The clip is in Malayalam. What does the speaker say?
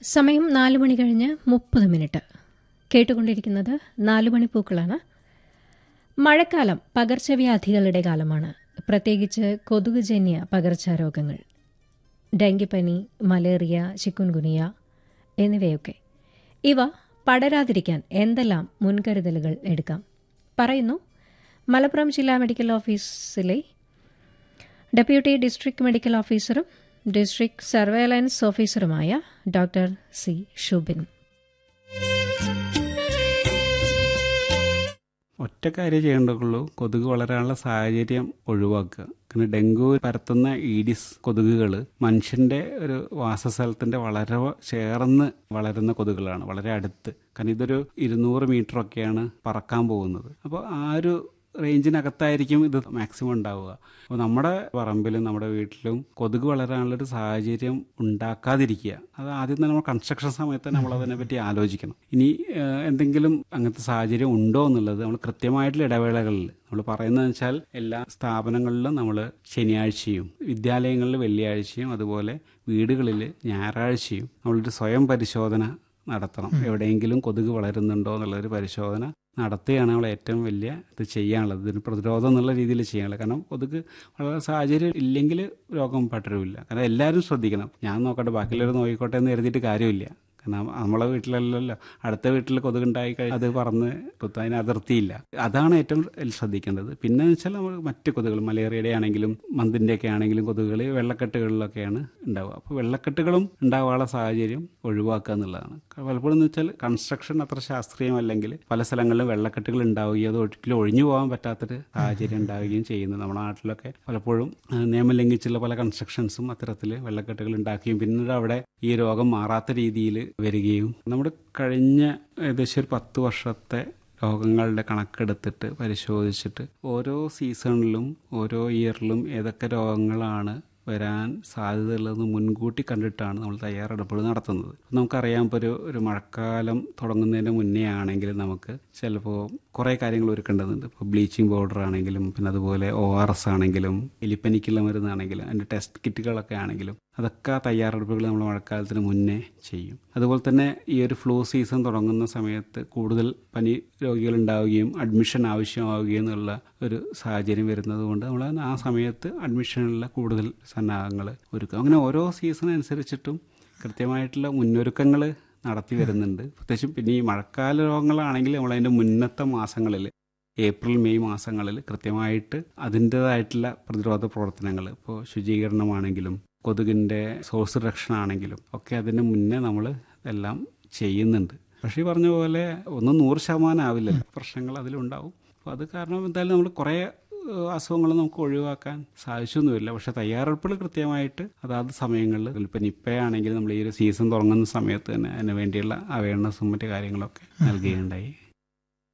സമയം നാല് മണി കഴിഞ്ഞ് മുപ്പത് മിനിറ്റ് കേട്ടുകൊണ്ടിരിക്കുന്നത് നാല് മണി പൂക്കളാണ് മഴക്കാലം പകർച്ചവ്യാധികളുടെ കാലമാണ് പ്രത്യേകിച്ച് കൊതുകുജന്യ പകർച്ചാരോഗങ്ങൾ ഡെങ്കിപ്പനി മലേറിയ ചിക്കുൻഗുനിയ എന്നിവയൊക്കെ ഇവ പടരാതിരിക്കാൻ എന്തെല്ലാം മുൻകരുതലുകൾ എടുക്കാം പറയുന്നു മലപ്പുറം ജില്ലാ മെഡിക്കൽ ഓഫീസിലെ ഡെപ്യൂട്ടി ഡിസ്ട്രിക്ട് മെഡിക്കൽ ഓഫീസറും ഡിസ്ട്രിക്ട് സർവേലൻസ് ഓഫീസറുമായ ഡോക്ടർ സി ഷുബിൻ ഒറ്റ കാര്യം ചെയ്യേണ്ടതുള്ളൂ കൊതുക് വളരാനുള്ള സാഹചര്യം ഒഴിവാക്കുക കാരണം ഡെങ്കു പരത്തുന്ന ഈഡിസ് കൊതുകുകൾ മനുഷ്യന്റെ ഒരു വാസസ്ഥലത്തിന്റെ വളരെ ചേർന്ന് വളരുന്ന കൊതുകുകളാണ് വളരെ അടുത്ത് കാരണം ഇതൊരു ഇരുന്നൂറ് മീറ്റർ ഒക്കെയാണ് പറക്കാൻ പോകുന്നത് അപ്പോൾ ആ ഒരു റേഞ്ചിനകത്തായിരിക്കും ഇത് മാക്സിമം ഉണ്ടാവുക അപ്പോൾ നമ്മുടെ പറമ്പിലും നമ്മുടെ വീട്ടിലും കൊതുക് വളരാനുള്ളൊരു സാഹചര്യം ഉണ്ടാക്കാതിരിക്കുക അത് ആദ്യം തന്നെ നമ്മൾ കൺസ്ട്രക്ഷൻ സമയത്ത് നമ്മൾ അതിനെപ്പറ്റി ആലോചിക്കണം ഇനി ഏഹ്, എന്തെങ്കിലും അങ്ങനത്തെ സാഹചര്യം ഉണ്ടോ എന്നുള്ളത് നമ്മൾ കൃത്യമായിട്ടുള്ള ഇടവേളകളിൽ നമ്മൾ പറയുന്നത് വെച്ചാൽ എല്ലാ സ്ഥാപനങ്ങളിലും നമ്മൾ ശനിയാഴ്ചയും വിദ്യാലയങ്ങളിൽ വെള്ളിയാഴ്ചയും അതുപോലെ വീടുകളിൽ ഞായറാഴ്ചയും നമ്മളൊരു സ്വയം പരിശോധന നടത്തണം എവിടെയെങ്കിലും കൊതുക് വളരുന്നുണ്ടോ എന്നുള്ളൊരു പരിശോധന നടത്തുകയാണ് നമ്മൾ ഏറ്റവും വലിയ ഇത് ചെയ്യാനുള്ളത് ഇതിന് പ്രതിരോധം എന്നുള്ള രീതിയിൽ ചെയ്യാനുള്ളത് കാരണം കൊതുക് വളരെ സാഹചര്യം ഇല്ലെങ്കിൽ രോഗം പടരില്ല കാരണം എല്ലാവരും ശ്രദ്ധിക്കണം ഞാൻ നോക്കട്ടെ ബാക്കിയുള്ളവർ നോക്കിക്കോട്ടെ എന്ന് കരുതിയിട്ട് കാര്യമില്ല കാരണം നമ്മളെ വീട്ടിലല്ലല്ലോ അടുത്ത വീട്ടിൽ കൊതുകുണ്ടായി കഴിഞ്ഞാൽ അത് പറന്ന് കുത്തും അതിന് അതിർത്തിയില്ല അതാണ് ഏറ്റവും ശ്രദ്ധിക്കേണ്ടത് പിന്നെ വെച്ചാൽ നമ്മൾ മറ്റ് കൊതുകുകൾ മലേറിയയുടെ ആണെങ്കിലും മന്തിൻ്റെ ഒക്കെ ആണെങ്കിലും കൊതുകുകൾ വെള്ളക്കെട്ടുകളിലൊക്കെയാണ് ഉണ്ടാവുക അപ്പോൾ വെള്ളക്കെട്ടുകളും ഉണ്ടാവാനുള്ള സാഹചര്യം ഒഴിവാക്കുക എന്നുള്ളതാണ് പലപ്പോഴും എന്ന് വെച്ചാൽ കൺസ്ട്രക്ഷൻ അത്ര ശാസ്ത്രീയമല്ലെങ്കിൽ പല സ്ഥലങ്ങളിലും വെള്ളക്കെട്ടുകൾ ഉണ്ടാവുകയും അത് ഒരിക്കലും ഒഴിഞ്ഞു പോകാൻ പറ്റാത്തൊരു സാഹചര്യം ഉണ്ടാവുകയും ചെയ്യുന്നു നമ്മുടെ നാട്ടിലൊക്കെ പലപ്പോഴും ആ, നിയമം ലംഘിച്ചുള്ള പല കൺസ്ട്രക്ഷൻസും അത്തരത്തിൽ വെള്ളക്കെട്ടുകൾ ഉണ്ടാക്കുകയും പിന്നീട് അവിടെ ഈ രോഗം മാറാത്ത രീതിയിൽ വരികയും നമ്മുടെ കഴിഞ്ഞ ഏകദേശം ഒരു പത്ത് വർഷത്തെ രോഗങ്ങളുടെ കണക്കെടുത്തിട്ട് പരിശോധിച്ചിട്ട് ഓരോ സീസണിലും ഓരോ ഇയറിലും ഏതൊക്കെ രോഗങ്ങളാണ് വരാൻ സാധ്യതയുള്ളതെന്ന് മുൻകൂട്ടി കണ്ടിട്ടാണ് നമ്മൾ തയ്യാറെടുപ്പുകൾ നടത്തുന്നത് നമുക്കറിയാം ഇപ്പോൾ ഒരു ഒരു മഴക്കാലം തുടങ്ങുന്നതിന് മുന്നേ ആണെങ്കിൽ നമുക്ക് ചിലപ്പോൾ കുറേ കാര്യങ്ങൾ ഒരുക്കേണ്ടതുണ്ട് ഇപ്പോൾ ബ്ലീച്ചിങ് പൗഡർ ആണെങ്കിലും പിന്നെ അതുപോലെ ഒ ആർ എസ് ആണെങ്കിലും എലിപ്പനിക്കുള്ള മരുന്നാണെങ്കിലും അതിൻ്റെ ടെസ്റ്റ് കിറ്റുകളൊക്കെ ആണെങ്കിലും അതൊക്കെ തയ്യാറെടുപ്പുകൾ നമ്മൾ മഴക്കാലത്തിന് മുന്നേ ചെയ്യും അതുപോലെ തന്നെ ഈ ഒരു ഫ്ലൂ സീസൺ തുടങ്ങുന്ന സമയത്ത് കൂടുതൽ പനി രോഗികൾ ഉണ്ടാവുകയും അഡ്മിഷൻ ആവശ്യമാവുകയും എന്നുള്ള ഒരു സാഹചര്യം വരുന്നത് കൊണ്ട് നമ്മൾ ആ സമയത്ത് അഡ്മിഷനുള്ള കൂടുതൽ സന്നാഹങ്ങൾ ഒരുക്കും അങ്ങനെ ഓരോ സീസൺ അനുസരിച്ചിട്ടും കൃത്യമായിട്ടുള്ള മുന്നൊരുക്കങ്ങൾ നടത്തി വരുന്നുണ്ട് പ്രത്യേകിച്ചും പിന്നെ ഈ മഴക്കാല രോഗങ്ങളാണെങ്കിൽ നമ്മൾ അതിൻ്റെ മുന്നത്തെ മാസങ്ങളിൽ ഏപ്രിൽ മെയ് മാസങ്ങളിൽ കൃത്യമായിട്ട് അതിൻ്റെതായിട്ടുള്ള പ്രതിരോധ പ്രവർത്തനങ്ങൾ ഇപ്പോൾ ശുചീകരണമാണെങ്കിലും കൊതുകിൻ്റെ സോഴ്സ് റിഡക്ഷൻ ആണെങ്കിലും ഒക്കെ അതിന് മുന്നേ നമ്മൾ എല്ലാം ചെയ്യുന്നുണ്ട് പക്ഷേ ഈ പറഞ്ഞ പോലെ ഒന്നും നൂറ് ശതമാനം ആവില്ലല്ലോ പ്രശ്നങ്ങൾ അതിലുണ്ടാവും അപ്പോൾ അത് കാരണം എന്തായാലും നമ്മൾ കുറേ അസുഖങ്ങൾ നമുക്ക് ഒഴിവാക്കാൻ സാധിച്ചൊന്നുമില്ല പക്ഷെ തയ്യാറെടുപ്പുകൾ കൃത്യമായിട്ട് അതാത് സമയങ്ങളിൽ ഇപ്പം നിപ്പയാണെങ്കിൽ നമ്മൾ ഈ ഒരു സീസൺ തുടങ്ങുന്ന സമയത്ത് തന്നെ അതിന് വേണ്ടിയുള്ള അവയർനെസ്സും മറ്റു കാര്യങ്ങളൊക്കെ നൽകുകയുണ്ടായി